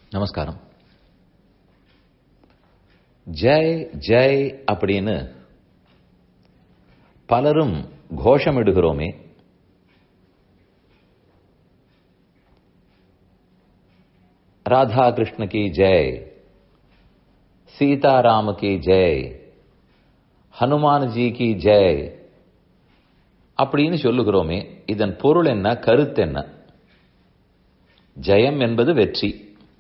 நமஸ்காரம் ஜெய் ஜெய் அப்படின்னு பலரும் கோஷமிடுகிறோமே ராதா கிருஷ்ண கி ஜெய் சீதாராம கி ஜெய் ஹனுமான்ஜி கி ஜெய் அப்படின்னு சொல்லுகிறோமே இதன் பொருள் என்ன கருத்து என்ன ஜெயம் என்பது வெற்றி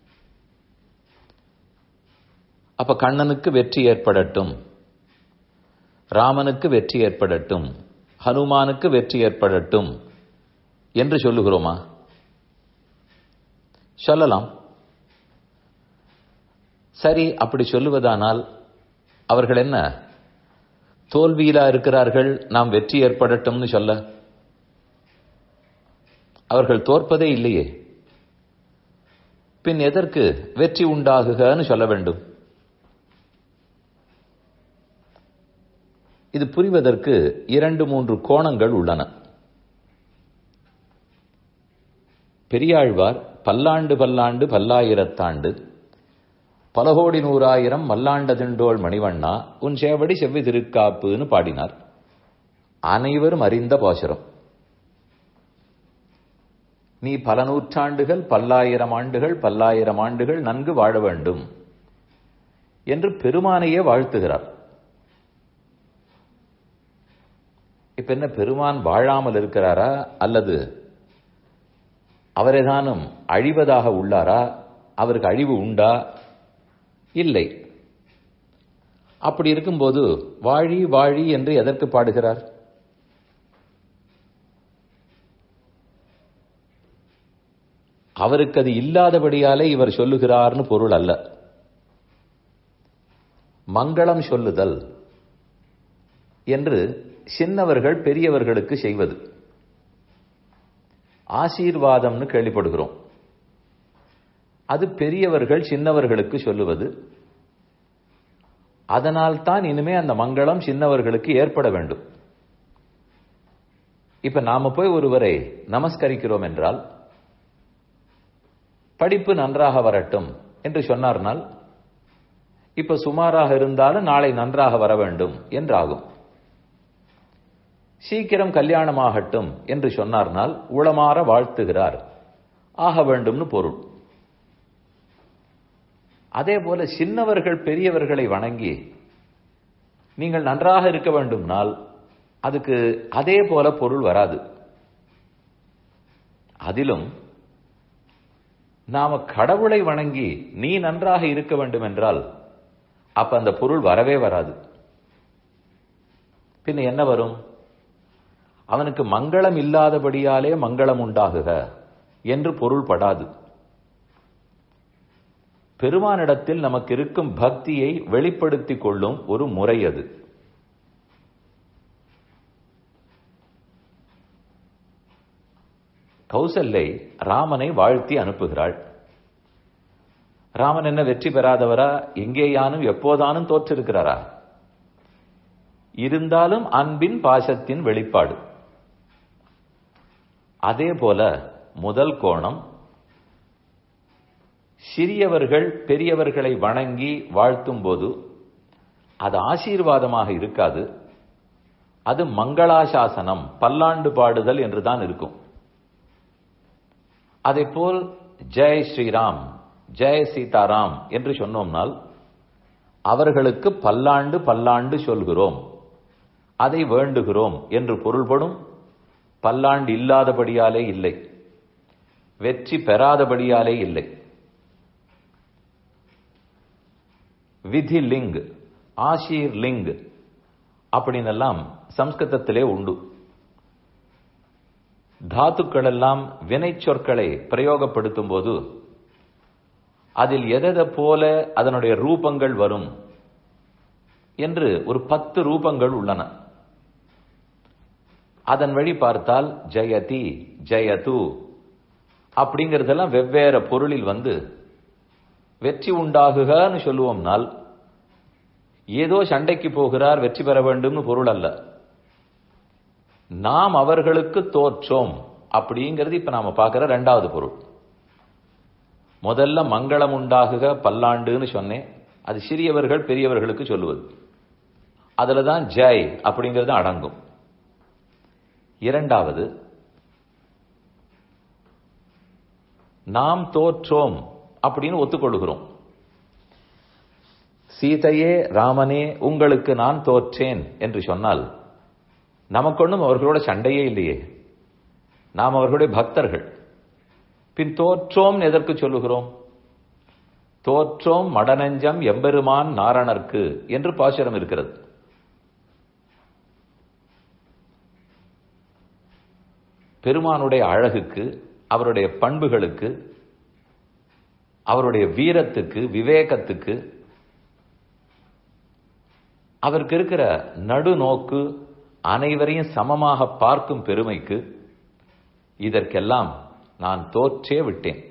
அப்ப கண்ணனுக்கு வெற்றி ஏற்படட்டும் ராமனுக்கு வெற்றி ஏற்படட்டும் ஹனுமானுக்கு வெற்றி ஏற்படட்டும் என்று சொல்லுகிறோமா சொல்லலாம் சரி அப்படி சொல்லுவதானால் அவர்கள் என்ன தோல்வியிலா இருக்கிறார்கள் நாம் வெற்றி ஏற்படட்டும்னு சொல்ல அவர்கள் தோற்பதே இல்லையே பின் எதற்கு வெற்றி உண்டாகுகன்னு சொல்ல வேண்டும் இது புரிவதற்கு இரண்டு மூன்று கோணங்கள் உள்ளன பெரியாழ்வார் பல்லாண்டு பல்லாண்டு பல்லாயிரத்தாண்டு பல கோடி நூறாயிரம் மல்லாண்ட திண்டோள் மணிவண்ணா உன் சேவடி செவ்வி திருக்காப்புன்னு பாடினார் அனைவரும் அறிந்த பாசுரம் நீ பல நூற்றாண்டுகள் பல்லாயிரம் ஆண்டுகள் பல்லாயிரம் ஆண்டுகள் நன்கு வாழ வேண்டும் என்று பெருமானையே வாழ்த்துகிறார் இப்ப என்ன பெருமான் வாழாமல் இருக்கிறாரா அல்லது அவரேதானும் அழிவதாக உள்ளாரா அவருக்கு அழிவு உண்டா இல்லை அப்படி இருக்கும்போது வாழி வாழி என்று எதற்கு பாடுகிறார் அவருக்கு அது இல்லாதபடியாலே இவர் சொல்லுகிறார்னு பொருள் அல்ல மங்களம் சொல்லுதல் என்று சின்னவர்கள் பெரியவர்களுக்கு செய்வது ஆசீர்வாதம்னு கேள்விப்படுகிறோம் அது பெரியவர்கள் சின்னவர்களுக்கு சொல்லுவது அதனால் தான் இனிமே அந்த மங்களம் சின்னவர்களுக்கு ஏற்பட வேண்டும் இப்ப நாம போய் ஒருவரை நமஸ்கரிக்கிறோம் என்றால் படிப்பு நன்றாக வரட்டும் என்று சொன்னார்னால் இப்ப சுமாராக இருந்தாலும் நாளை நன்றாக வர வேண்டும் என்றாகும் சீக்கிரம் கல்யாணமாகட்டும் என்று சொன்னார்னால் உளமாற வாழ்த்துகிறார் ஆக வேண்டும்னு பொருள் அதே போல சின்னவர்கள் பெரியவர்களை வணங்கி நீங்கள் நன்றாக இருக்க வேண்டும்னால் அதுக்கு அதே போல பொருள் வராது அதிலும் நாம கடவுளை வணங்கி நீ நன்றாக இருக்க வேண்டும் என்றால் அப்ப அந்த பொருள் வரவே வராது பின்ன என்ன வரும் அவனுக்கு மங்களம் இல்லாதபடியாலே மங்களம் உண்டாகுக என்று பொருள் படாது பெருமானிடத்தில் நமக்கு இருக்கும் பக்தியை வெளிப்படுத்திக் கொள்ளும் ஒரு முறை அது கௌசல்லை ராமனை வாழ்த்தி அனுப்புகிறாள் ராமன் என்ன வெற்றி பெறாதவரா எங்கேயானும் எப்போதானும் தோற்றிருக்கிறாரா இருந்தாலும் அன்பின் பாசத்தின் வெளிப்பாடு அதே போல முதல் கோணம் சிறியவர்கள் பெரியவர்களை வணங்கி வாழ்த்தும் போது அது ஆசீர்வாதமாக இருக்காது அது மங்களாசாசனம் பல்லாண்டு பாடுதல் என்றுதான் இருக்கும் அதே போல் ஜெய் ஸ்ரீராம் ஜெய் சீதாராம் என்று சொன்னோம்னால் அவர்களுக்கு பல்லாண்டு பல்லாண்டு சொல்கிறோம் அதை வேண்டுகிறோம் என்று பொருள்படும் பல்லாண்டு இல்லாதபடியாலே இல்லை வெற்றி பெறாதபடியாலே இல்லை விதி லிங் ஆஷீர் லிங் அப்படின்னெல்லாம் சம்ஸ்கிருதத்திலே உண்டு தாத்துக்கள் எல்லாம் வினை சொற்களை பிரயோகப்படுத்தும் போது அதில் எதை போல அதனுடைய ரூபங்கள் வரும் என்று ஒரு பத்து ரூபங்கள் உள்ளன அதன் வழி பார்த்தால் ஜெயதி ஜெயது அப்படிங்கிறதெல்லாம் வெவ்வேறு பொருளில் வந்து வெற்றி உண்டாகுகன்னு சொல்லுவோம்னால் ஏதோ சண்டைக்கு போகிறார் வெற்றி பெற வேண்டும்னு பொருள் அல்ல நாம் அவர்களுக்கு தோற்றோம் அப்படிங்கிறது இப்ப நாம பார்க்கிற ரெண்டாவது பொருள் முதல்ல மங்களம் உண்டாகுக பல்லாண்டுன்னு சொன்னேன் அது சிறியவர்கள் பெரியவர்களுக்கு சொல்லுவது அதுல தான் ஜெய் அப்படிங்கிறது அடங்கும் இரண்டாவது நாம் தோற்றோம் அப்படின்னு ஒத்துக்கொள்கிறோம் சீதையே ராமனே உங்களுக்கு நான் தோற்றேன் என்று சொன்னால் நமக்கொன்னும் அவர்களோட சண்டையே இல்லையே நாம் அவர்களுடைய பக்தர்கள் பின் தோற்றோம் எதற்கு சொல்லுகிறோம் தோற்றோம் மடநெஞ்சம் எம்பெருமான் நாரணர்க்கு என்று பாசுரம் இருக்கிறது பெருமானுடைய அழகுக்கு அவருடைய பண்புகளுக்கு அவருடைய வீரத்துக்கு விவேகத்துக்கு அவருக்கு இருக்கிற நடுநோக்கு அனைவரையும் சமமாக பார்க்கும் பெருமைக்கு இதற்கெல்லாம் நான் தோற்றே விட்டேன்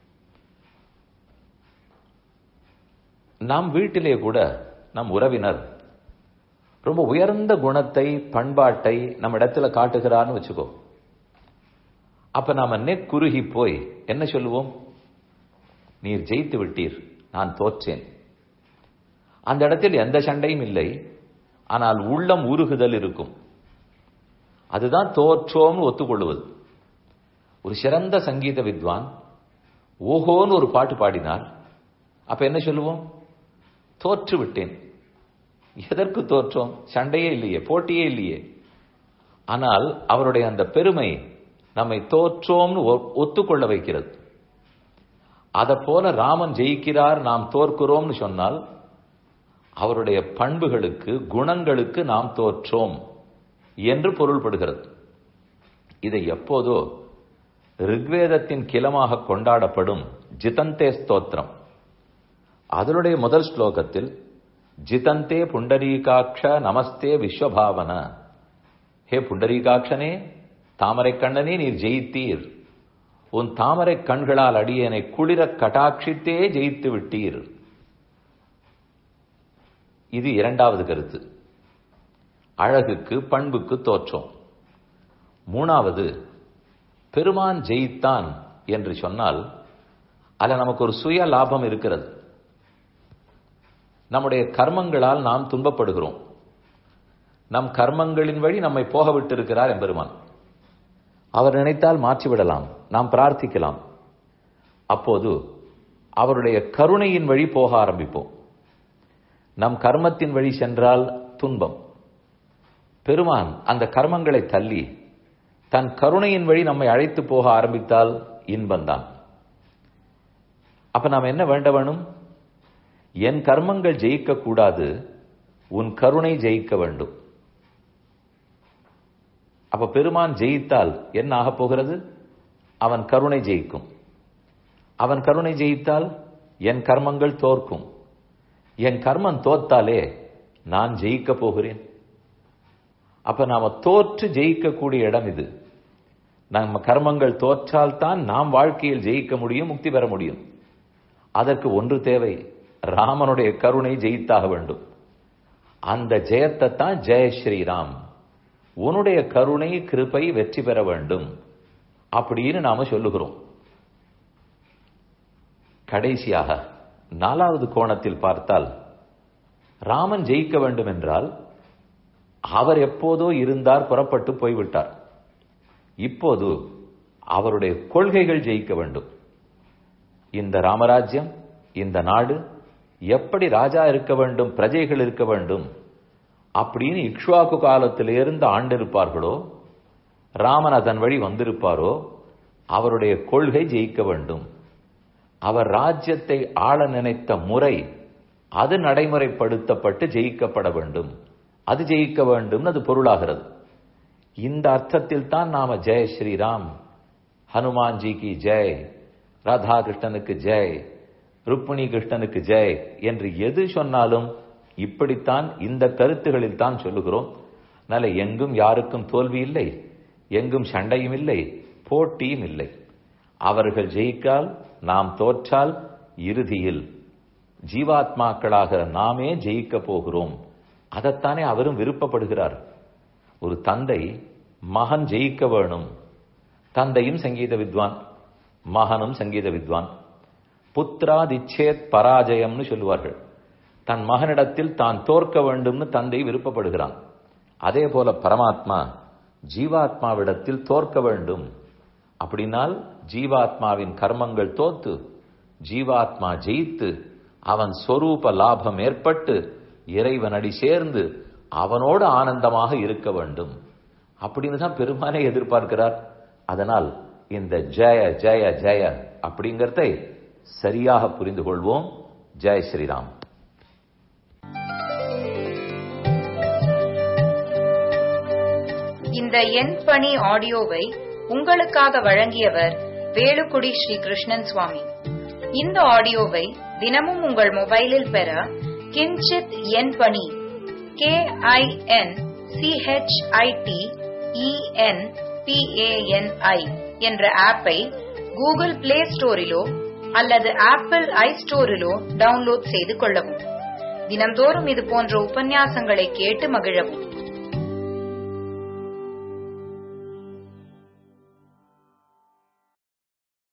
நம் வீட்டிலே கூட நம் உறவினர் ரொம்ப உயர்ந்த குணத்தை பண்பாட்டை நம்ம இடத்துல காட்டுகிறான்னு வச்சுக்கோ அப்ப நாம நெக் குறுகி போய் என்ன சொல்லுவோம் நீர் ஜெயித்து விட்டீர் நான் தோற்றேன் அந்த இடத்தில் எந்த சண்டையும் இல்லை ஆனால் உள்ளம் உருகுதல் இருக்கும் அதுதான் தோற்றோம்னு ஒத்துக்கொள்வது ஒரு சிறந்த சங்கீத வித்வான் ஓஹோன்னு ஒரு பாட்டு பாடினார் அப்ப என்ன சொல்லுவோம் தோற்று விட்டேன் எதற்கு தோற்றோம் சண்டையே இல்லையே போட்டியே இல்லையே ஆனால் அவருடைய அந்த பெருமை நம்மை தோற்றோம்னு ஒத்துக்கொள்ள வைக்கிறது அதை போல ராமன் ஜெயிக்கிறார் நாம் தோற்கிறோம்னு சொன்னால் அவருடைய பண்புகளுக்கு குணங்களுக்கு நாம் தோற்றோம் என்று பொருள்படுகிறது இதை எப்போதோ ரிக்வேதத்தின் கிளமாக கொண்டாடப்படும் ஜிதந்தே ஸ்தோத்திரம் அதனுடைய முதல் ஸ்லோகத்தில் ஜிதந்தே புண்டரீகாட்ச நமஸ்தே விஸ்வபாவன ஹே புண்டரீகாட்சனே தாமரை கண்ணனே நீர் ஜெயித்தீர் உன் தாமரை கண்களால் அடியனை குளிர கட்டாட்சித்தே ஜெயித்து விட்டீர் இது இரண்டாவது கருத்து அழகுக்கு பண்புக்கு தோற்றம் மூணாவது பெருமான் ஜெயித்தான் என்று சொன்னால் அதில் நமக்கு ஒரு சுய லாபம் இருக்கிறது நம்முடைய கர்மங்களால் நாம் துன்பப்படுகிறோம் நம் கர்மங்களின் வழி நம்மை போக விட்டிருக்கிறார் எம்பெருமான் அவர் நினைத்தால் மாற்றிவிடலாம் நாம் பிரார்த்திக்கலாம் அப்போது அவருடைய கருணையின் வழி போக ஆரம்பிப்போம் நம் கர்மத்தின் வழி சென்றால் துன்பம் பெருமான் அந்த கர்மங்களை தள்ளி தன் கருணையின் வழி நம்மை அழைத்து போக ஆரம்பித்தால் இன்பந்தான் அப்ப நாம் என்ன வேண்ட வேணும் என் கர்மங்கள் ஜெயிக்க கூடாது உன் கருணை ஜெயிக்க வேண்டும் அப்ப பெருமான் ஜெயித்தால் என்ன ஆகப் போகிறது அவன் கருணை ஜெயிக்கும் அவன் கருணை ஜெயித்தால் என் கர்மங்கள் தோற்கும் என் கர்மம் தோத்தாலே நான் ஜெயிக்க போகிறேன் அப்ப நாம தோற்று ஜெயிக்கக்கூடிய இடம் இது நம்ம கர்மங்கள் தோற்றால் தான் நாம் வாழ்க்கையில் ஜெயிக்க முடியும் முக்தி பெற முடியும் அதற்கு ஒன்று தேவை ராமனுடைய கருணை ஜெயித்தாக வேண்டும் அந்த ஜெயத்தை தான் ஜெய ஸ்ரீராம் உன்னுடைய கருணை கிருபை வெற்றி பெற வேண்டும் அப்படின்னு நாம சொல்லுகிறோம் கடைசியாக நாலாவது கோணத்தில் பார்த்தால் ராமன் ஜெயிக்க வேண்டும் என்றால் அவர் எப்போதோ இருந்தார் புறப்பட்டு போய்விட்டார் இப்போது அவருடைய கொள்கைகள் ஜெயிக்க வேண்டும் இந்த ராமராஜ்யம் இந்த நாடு எப்படி ராஜா இருக்க வேண்டும் பிரஜைகள் இருக்க வேண்டும் அப்படின்னு இக்ஷ்வாக்கு காலத்திலிருந்து ஆண்டிருப்பார்களோ ராமன் அதன் வழி வந்திருப்பாரோ அவருடைய கொள்கை ஜெயிக்க வேண்டும் அவர் ராஜ்யத்தை ஆள நினைத்த முறை அது நடைமுறைப்படுத்தப்பட்டு ஜெயிக்கப்பட வேண்டும் அது ஜெயிக்க வேண்டும் அது பொருளாகிறது இந்த அர்த்தத்தில் தான் நாம ஜெய ஸ்ரீராம் ஹனுமான்ஜி கி ஜெய் ராதாகிருஷ்ணனுக்கு ஜெய் ருக்மிணி கிருஷ்ணனுக்கு ஜெய் என்று எது சொன்னாலும் இப்படித்தான் இந்த கருத்துகளில் தான் சொல்லுகிறோம் நல்ல எங்கும் யாருக்கும் தோல்வி இல்லை எங்கும் சண்டையும் இல்லை போட்டியும் இல்லை அவர்கள் ஜெயிக்கால் நாம் தோற்றால் இறுதியில் ஜீவாத்மாக்களாக நாமே ஜெயிக்க போகிறோம் அதைத்தானே அவரும் விருப்பப்படுகிறார் ஒரு தந்தை மகன் ஜெயிக்க வேணும் தந்தையும் சங்கீத வித்வான் மகனும் சங்கீத வித்வான் புத்திராதிச்சேத் பராஜயம்னு சொல்லுவார்கள் தன் மகனிடத்தில் தான் தோற்க வேண்டும்னு தந்தை விருப்பப்படுகிறான் அதே போல பரமாத்மா ஜீவாத்மாவிடத்தில் தோற்க வேண்டும் அப்படின்னால் ஜீவாத்மாவின் கர்மங்கள் தோத்து ஜீவாத்மா ஜெயித்து அவன் சொரூப லாபம் ஏற்பட்டு இறைவனடி சேர்ந்து அவனோடு ஆனந்தமாக இருக்க வேண்டும் அப்படின்னு தான் பெருமானே எதிர்பார்க்கிறார் அதனால் இந்த ஜெய ஜெய ஜெய அப்படிங்கறதை சரியாக புரிந்து கொள்வோம் ஜெய் ஸ்ரீராம் இந்த எண் பணி ஆடியோவை உங்களுக்காக வழங்கியவர் வேலுக்குடி ஸ்ரீ கிருஷ்ணன் சுவாமி இந்த ஆடியோவை தினமும் உங்கள் மொபைலில் பெற கிஞ்சித் எண் பணி கே ஐ என் சிஹெச்ஐடி இஎன் பிஏஎன்ஐ என்ற ஆப்பை கூகுள் பிளே ஸ்டோரிலோ அல்லது ஆப்பிள் ஐ ஸ்டோரிலோ டவுன்லோட் செய்து கொள்ளவும் தினம்தோறும் இது போன்ற உபன்யாசங்களை கேட்டு மகிழவும்